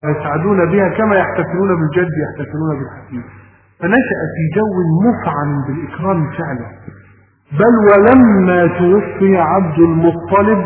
ويسعدون بها كما يحتفلون بالجد يحتفلون بالحفيد فنشأ في جو مفعم بالإكرام فعلا بل ولما توفي عبد المطلب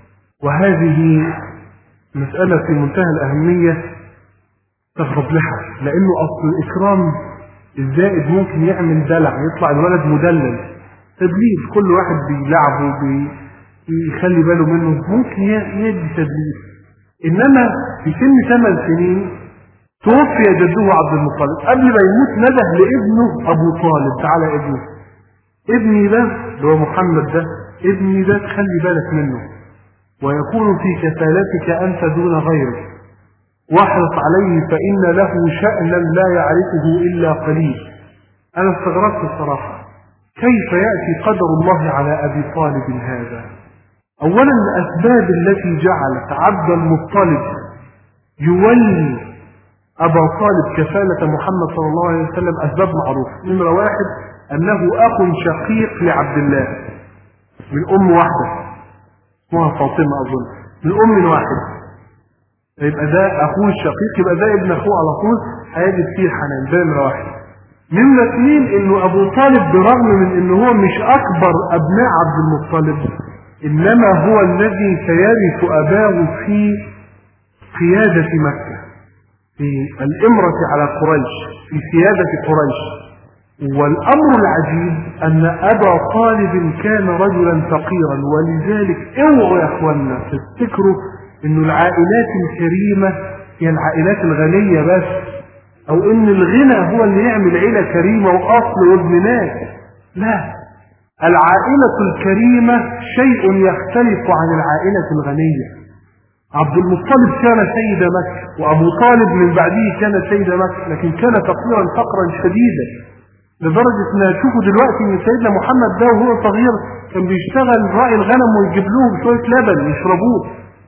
وهذه مسألة في منتهى الأهمية تغرب لها لأنه أصل الإكرام الزائد ممكن يعمل دلع يطلع الولد مدلل تدليس كل واحد بيلعبه بيخلي باله منه ممكن يدي تدليس إنما في سن ثمان سنين توفي جده عبد المطلب قبل ما يموت نده لابنه أبو طالب تعالى ابنه ابني ده اللي هو محمد ده ابني ده تخلي بالك منه ويكون في كفالتك أنت دون غيرك واحرص عليه فإن له شأنا لا يعرفه إلا قليل أنا استغربت الصراحة كيف يأتي قدر الله على أبي طالب هذا أولا الأسباب التي جعلت عبد المطلب يولي أبا طالب كفالة محمد صلى الله عليه وسلم أسباب معروفة نمرة واحد أنه أخ شقيق لعبد الله من أم واحدة اسمها فاطمة أظن من أم واحد فيبقى ده أخوه الشقيق يبقى ده ابن أخوه على طول هيجد فيه حنان ده نمرة واحد نمرة اثنين إنه أبو طالب برغم من إنه هو مش أكبر أبناء عبد المطلب إنما هو الذي سيرث أباه في قيادة مكة في الإمرة على قريش في سيادة قريش والأمر العجيب أن أبا طالب كان رجلا فقيرا ولذلك اوعوا يا أخوانا تفتكروا أن العائلات الكريمة هي العائلات الغنية بس أو أن الغنى هو اللي يعمل عيلة كريمة وأصل وابن ناس لا العائلة الكريمة شيء يختلف عن العائلة الغنية عبد المطلب كان سيد مكة وأبو طالب من بعده كان سيد مكة لكن كان فقيرا فقرا شديدا لدرجة ان تشوفوا دلوقتي ان سيدنا محمد ده وهو صغير كان بيشتغل راعي الغنم ويجيب لهم شوية لبن يشربوه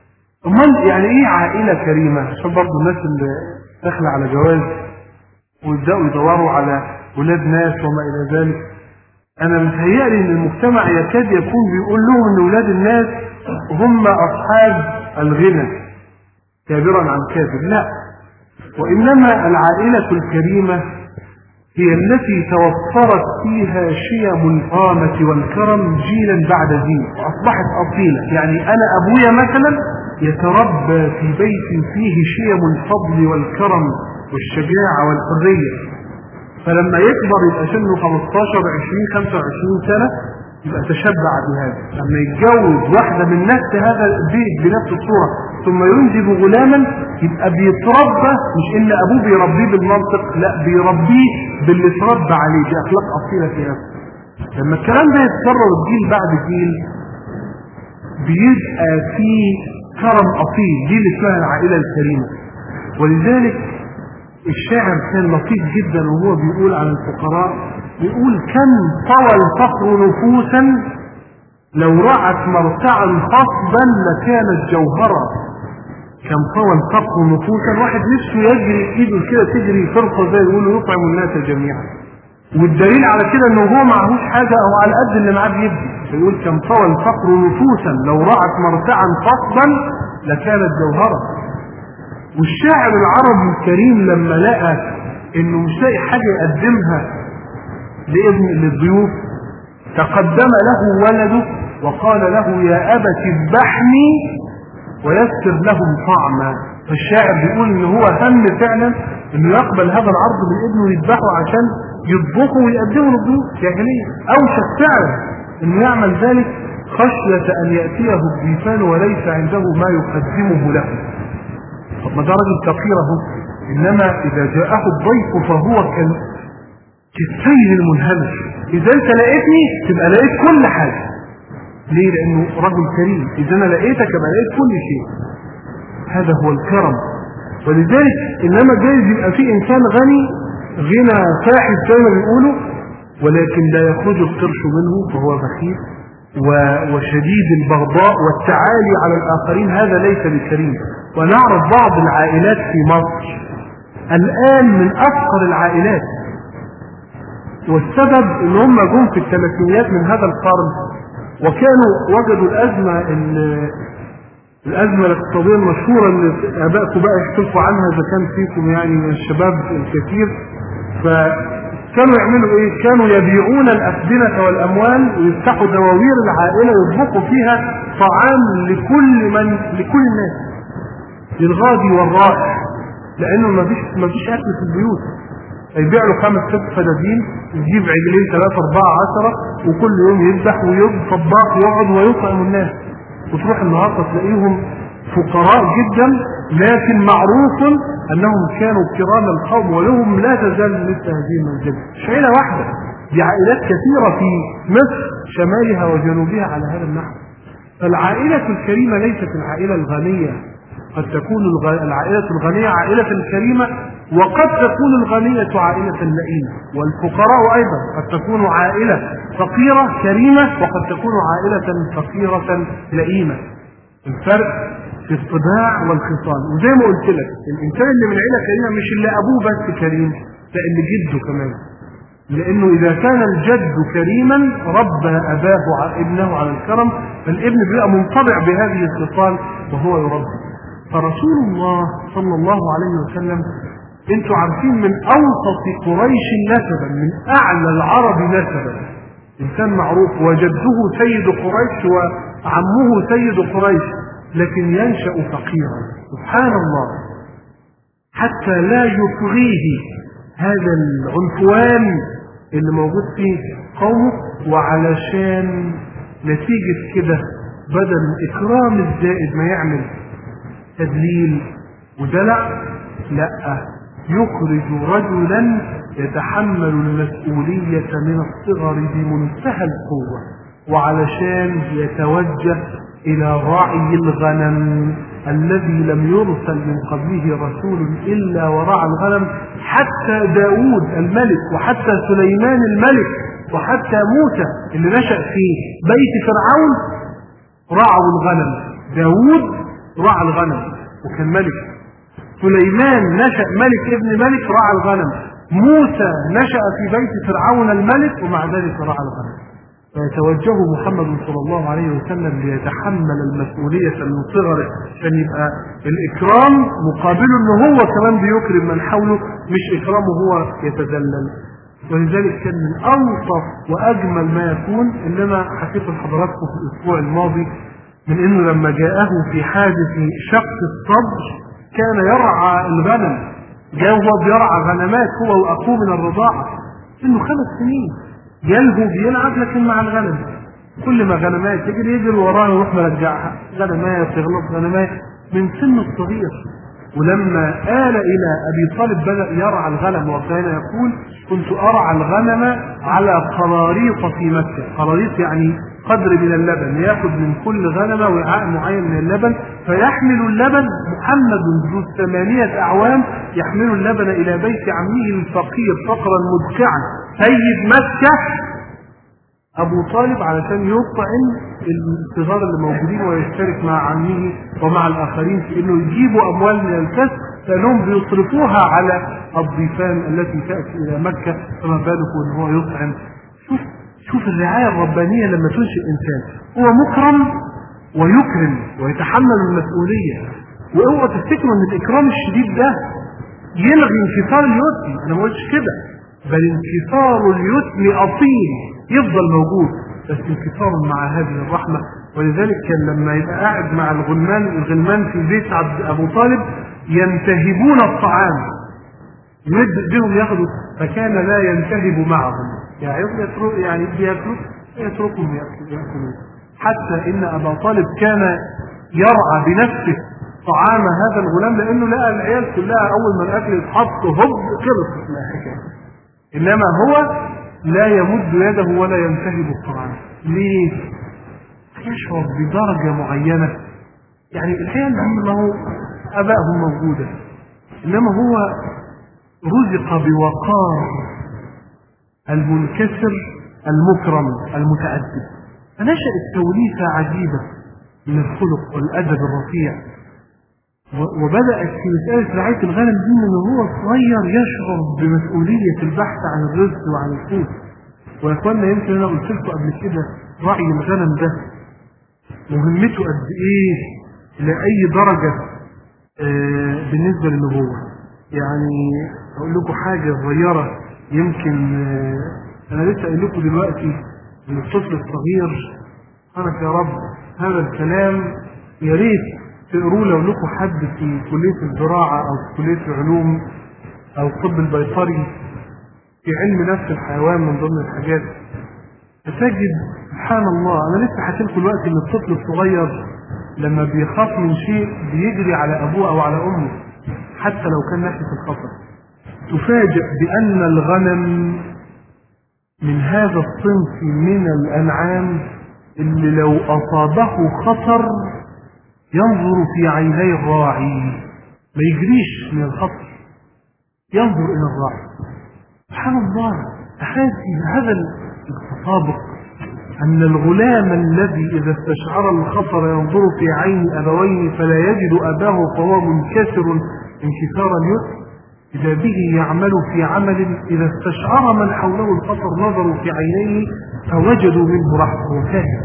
امال يعني ايه عائلة كريمة عشان برضه الناس اللي داخلة على جواز ويبدأوا يدوروا على ولاد ناس وما الى ذلك انا متهيألي ان المجتمع يكاد يكون بيقول لهم ان ولاد الناس هم اصحاب الغنى كابرا عن كابر لا وانما العائلة الكريمة هي التي توفرت فيها شيم القامة والكرم جيلا بعد جيل وأصبحت أصيلة يعني أنا أبويا مثلا يتربى في بيت فيه شيم الفضل والكرم والشجاعة والحرية فلما يكبر يبقى سنه 15 20 25 سنة يبقى تشبع بهذا لما يتجوز واحدة من نفس هذا البيت بنفس الصورة ثم ينجب غلاما يبقى بيتربى مش ان ابوه بيربيه بالمنطق لا بيربيه باللي اتربى عليه باخلاق اصيله في نفسه لما الكلام ده يتكرر جيل بعد جيل بيبقى فيه كرم اصيل دي اللي اسمها العائله الكريمه ولذلك الشاعر كان لطيف جدا وهو بيقول عن الفقراء بيقول كم طوى الفقر نفوسا لو رعت مرتعا خصبا لكانت جوهرا كم طوى الفقر نفوسا واحد نفسه يجري ايده كده تجري فرصه زي يقولوا يطعم الناس جميعا والدليل على كده انه هو معهوش حاجه او على قد اللي معاه بيدي فيقول كم طوى الفقر نفوسا لو رعت مرتعا خصبا لكانت جوهرا والشاعر العربي الكريم لما لقى انه مش لاقي حاجه يقدمها لابن للضيوف تقدم له ولده وقال له يا أبت اذبحني ويسر لهم طعما فالشاعر بيقول ان هو هم فعلا انه يقبل هذا العرض من ابنه ويذبحه عشان يطبخه ويقدمه للضيوف جاهلية اوشك فعلا انه يعمل ذلك خشية ان يأتيه الضيفان وليس عنده ما يقدمه له طب ما ده راجل فقير اهو انما اذا جاءه الضيف فهو كال كالسيل المنهمش اذا انت لقيتني تبقى لقيت كل حاجة ليه لانه رجل كريم اذا انا لقيتك يبقى لقيت كل شيء هذا هو الكرم ولذلك انما جايز يبقى في انسان غني غنى فاحش زي ما بيقولوا ولكن لا يخرج القرش منه فهو بخيل وشديد البغضاء والتعالي على الاخرين هذا ليس بكريم ونعرف بعض العائلات في مصر الان من افقر العائلات والسبب ان هم جم في الثلاثينيات من هذا القرن وكانوا وجدوا الازمه ان الأزمة الاقتصادية المشهورة اللي آبائكم بقى يحكوا عنها إذا كان فيكم يعني من الشباب الكثير فكانوا يعملوا إيه؟ كانوا يبيعون الأفدنة والأموال ويفتحوا دواوير العائلة ويطبخوا فيها طعام لكل من لكل الناس للغادي والرائح لأنه ما فيش ما فيش أكل في البيوت يبيع له خمس ست فدادين يجيب عجلين ثلاثة أربعة عشرة وكل يوم يذبح ويجيب طباخ يقعد ويطعم الناس وتروح النهارده تلاقيهم فقراء جدا لكن معروف انهم كانوا كرام القوم ولهم لا تزال مثل هذه المنزله مش عيله واحده دي عائلات كثيره في مصر شمالها وجنوبها على هذا النحو فالعائله الكريمه ليست العائله الغنيه قد تكون الغ- العائلة الغنية عائلة كريمة وقد تكون الغنية عائلة لئيمة والفقراء أيضا قد تكون عائلة فقيرة كريمة وقد تكون عائلة فقيرة لئيمة الفرق في الطباع والخصال وزي ما قلت لك الإنسان اللي من عيلة كريمة مش اللي أبوه بس كريم لا اللي جده كمان لأنه إذا كان الجد كريما ربى أباه ع- ابنه على الكرم فالابن بيبقى منطبع بهذه الخصال وهو يربي فرسول الله صلى الله عليه وسلم انتوا عارفين من اوسط قريش نسبا من اعلى العرب نسبا انسان معروف وجده سيد قريش وعمه سيد قريش لكن ينشا فقيرا سبحان الله حتى لا يطغيه هذا العنفوان اللي موجود في قومه وعلشان نتيجة كده بدل الإكرام الزائد ما يعمل تدليل ودلع لا يخرج رجلا يتحمل المسؤولية من الصغر بمنتهى القوة وعلشان يتوجه إلى رعي الغنم الذي لم يرسل من قبله رسول إلا ورعى الغنم حتى داود الملك وحتى سليمان الملك وحتى موسى اللي نشأ في بيت فرعون رعوا الغنم داود رعى الغنم وكان ملك سليمان نشأ ملك ابن ملك رعى الغنم موسى نشأ في بيت فرعون الملك ومع ذلك رعى الغنم فيتوجه محمد صلى الله عليه وسلم ليتحمل المسؤولية من صغره عشان يبقى الإكرام مقابله إن هو كمان بيكرم من حوله مش إكرامه هو يتذلل ولذلك كان من ألطف وأجمل ما يكون إنما حكيت لحضراتكم في الأسبوع الماضي من إنه لما جاءه في حادث شق الصدر كان يرعى الغنم جاء هو بيرعى غنمات هو وأخوه من الرضاعة إنه خمس سنين يلهو بيلعب لكن مع الغنم كل ما غنمات تجري يجري وراها ويروح مرجعها غنمات تغلط غنمات من سن الصغير ولما آل إلى أبي طالب بدأ يرعى الغنم وكان يقول كنت أرعى الغنم على قراريط في مكة قراريط يعني قدر من اللبن ياخذ من كل غنمة وعاء معين من اللبن فيحمل اللبن محمد ذو ثمانية أعوام يحمل اللبن إلى بيت عمه الفقير فقرا مدكعا سيد مكة أبو طالب علشان يطعم الصغار اللي موجودين ويشترك مع عمه ومع الآخرين في إنه يجيبوا أموال من الكسب لأنهم بيصرفوها على الضيفان التي تأتي إلى مكة فما بالك إن هو يطعم شوف شوف الرعاية الربانية لما تنشئ إنسان هو مكرم ويكرم ويتحمل المسؤولية واوعوا تفتكروا ان الاكرام الشديد ده يلغي انكسار اليتم انا ما قلتش كده بل انكسار اليتم اصيل يفضل موجود بس انكسار مع هذه الرحمة ولذلك كان لما يبقى قاعد مع الغلمان الغلمان في بيت عبد ابو طالب ينتهبون الطعام يمد ايديهم ياخدوا فكان لا ينتهب معهم يعني يترك يعني بياكلوا يتركهم ياكلوا حتى ان ابا طالب كان يرعى بنفسه طعام هذا الغلام لانه لقى العيال كلها اول ما الاكل يتحط هب خلصت الحكايه انما هو لا يمد يده ولا ينتهب الطعام ليه؟ يشعر بدرجه معينه يعني العيال دي ما هو ابائهم موجوده انما هو رزق بوقار المنكسر المكرم المتأدب فنشأت توليفة عجيبة من الخلق والأدب الرفيع وبدأت في مسألة رعاية الغنم دي من هو صغير يشعر بمسؤولية البحث عن الرزق وعن القوت ويا اخوانا يمكن انا قلت لكم قبل كده رعي الغنم ده مهمته قد ايه إلى أي درجة آه، بالنسبة للنبوة يعني أقول لكم حاجة صغيرة يمكن آه، أنا لسه قايل لكم دلوقتي إن الطفل الصغير سبحانك يا رب هذا الكلام يا ريت تقروا لو لكم حد في كلية الزراعة أو في كلية العلوم أو الطب البيطري في علم نفس الحيوان من ضمن الحاجات فتجد سبحان الله أنا لسه حكيت لكم دلوقتي إن الطفل الصغير لما بيخاف من شيء بيجري على أبوه أو على أمه حتى لو كان ناحية الخطر تفاجأ بأن الغنم من هذا الصنف من الأنعام اللي لو أصابه خطر ينظر في عيني الراعي ما يجريش من الخطر ينظر إلى الراعي سبحان الله هذه هذا التطابق أن الغلام الذي إذا استشعر الخطر ينظر في عين أبويه فلا يجد أباه فهو منكسر انكسارا يؤثر إذا به يعمل في عمل إذا استشعر من حوله الخطر نظروا في عينيه فوجدوا منه رحمة وكاهن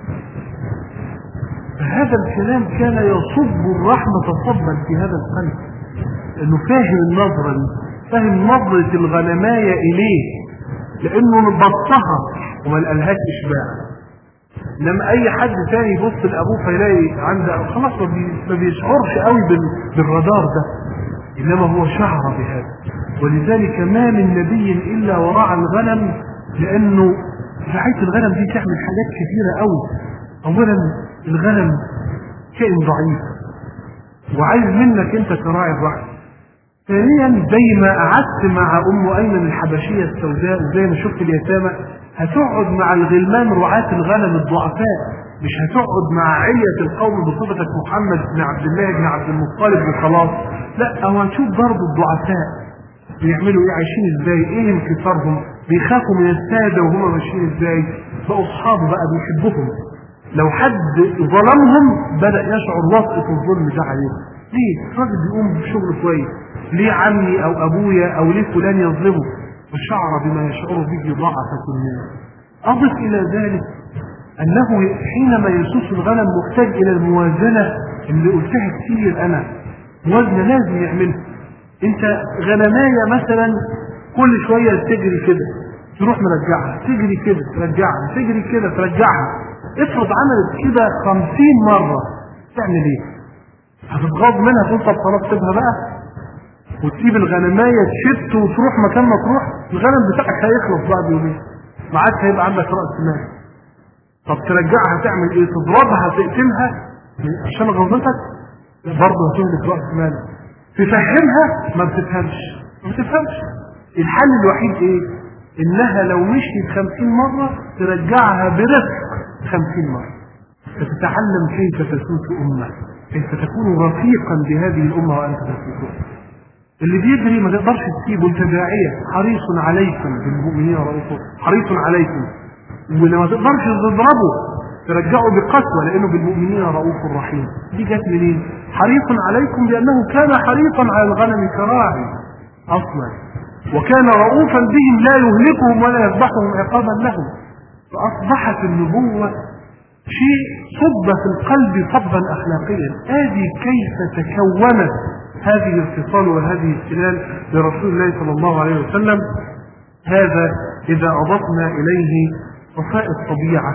فهذا الكلام كان يصب الرحمة صبا في هذا القلب لأنه فاهم النظرة فاهم نظرة الغنماية إليه لأنه بطها وما لقالهاش إشباع لما أي حد تاني يبص لأبوه فيلاقي عنده خلاص ما بيشعرش قوي بالرادار ده إنما هو شعر بهذا ولذلك ما من نبي إلا ورعى الغنم لأنه رعاية الغنم دي تعمل حاجات كثيرة قوي أولا الغنم كائن ضعيف وعايز منك أنت كراعي الرعي ثانيا زي ما قعدت مع ام ايمن الحبشيه السوداء زي ما شفت اليتامى هتقعد مع الغلمان رعاة الغنم الضعفاء مش هتقعد مع علية القوم بصفتك محمد بن عبد الله بن عبد المطلب وخلاص لا هو هتشوف برضه الضعفاء بيعملوا ايه عايشين ازاي ايه انكسارهم بيخافوا من السادة وهم ماشيين ازاي بقوا اصحابه بقى بيحبهم لو حد ظلمهم بدأ يشعر وطئة الظلم ده عليه ليه؟ الراجل بيقوم بشغل كويس ليه عمي او ابويا او ليه فلان يظلمه وشعر بما يشعر به ضعفة الناس اضف الى ذلك انه حينما يسوس الغنم محتاج الى الموازنة اللي قلتها كتير انا موازنة لازم يعملها انت غنماية مثلا كل شوية تجري كده تروح مرجعها تجري كده ترجعها تجري كده ترجعها افرض عملت كده خمسين مرة تعمل ايه هتتغاض منها تقول طب خلاص سيبها بقى وتسيب الغنمايه تشت وتروح مكان ما تروح الغنم بتاعك هيخلص بعد يومين ما عادش هيبقى عندك راس مال طب ترجعها تعمل ايه تضربها تقتلها عشان غلطتك برضه هتهلك راس مال تفهمها ما بتفهمش ما بتفهمش الحل الوحيد ايه انها لو مشيت خمسين مرة ترجعها برفق خمسين مرة فتتعلم كيف تسوس امه كيف تكون رفيقا بهذه الامه وانت تسوسها اللي بيجري ما تقدرش تسيبه انت داعيه حريص عليكم بالمؤمنين رؤوف حريص عليكم ولما تقدرش تضربه ترجعه بقسوه لانه بالمؤمنين رؤوف رحيم دي جت منين؟ حريص عليكم لانه كان حريصا على الغنم كراعي اصلا وكان رؤوفا بهم لا يهلكهم ولا يذبحهم عقابا لهم فاصبحت النبوه شيء صب في القلب صبا اخلاقيا ادي كيف تكونت هذه الخصال وهذه السلال لرسول الله صلى الله عليه وسلم هذا إذا أضفنا إليه وفاء الطبيعة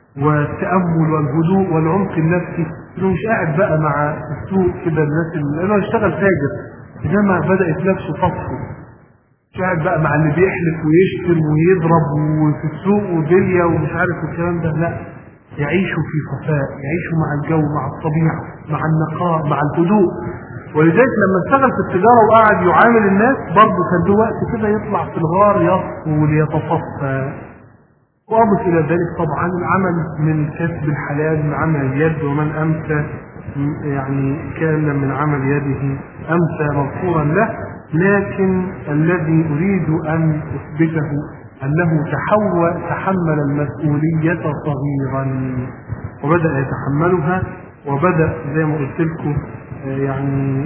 والتأمل والهدوء والعمق النفسي انه مش قاعد بقى مع السوق كده الناس اللي انا اشتغل تاجر انما بدأت نفسه تصفو مش قاعد بقى مع اللي بيحلف ويشتم ويضرب وفي السوق ودنيا ومش عارف الكلام ده لا يعيشوا في صفاء يعيشوا مع الجو مع الطبيعة مع النقاء مع الهدوء ولذلك لما اشتغل في التجارة وقعد يعامل الناس برضه كان له وقت كده يطلع في الغار يصفو ليتصفى وأضف إلى ذلك طبعا العمل من كسب الحلال من عمل اليد ومن أمسى يعني كان من عمل يده أمسى مغفورا له لكن الذي أريد أن أثبته أنه تحول تحمل المسؤولية صغيرا وبدأ يتحملها وبدأ زي ما قلت لكم يعني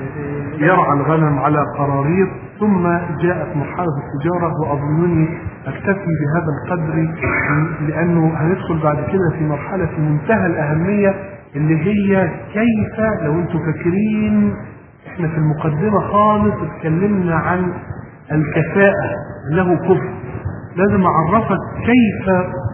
يرعى الغنم على قراريط ثم جاءت مرحلة التجارة وأظنني أكتفي بهذا القدر لأنه هندخل بعد كده في مرحلة في منتهى الأهمية اللي هي كيف لو انتم فاكرين احنا في المقدمة خالص اتكلمنا عن الكفاءة انه كفر لازم اعرفك كيف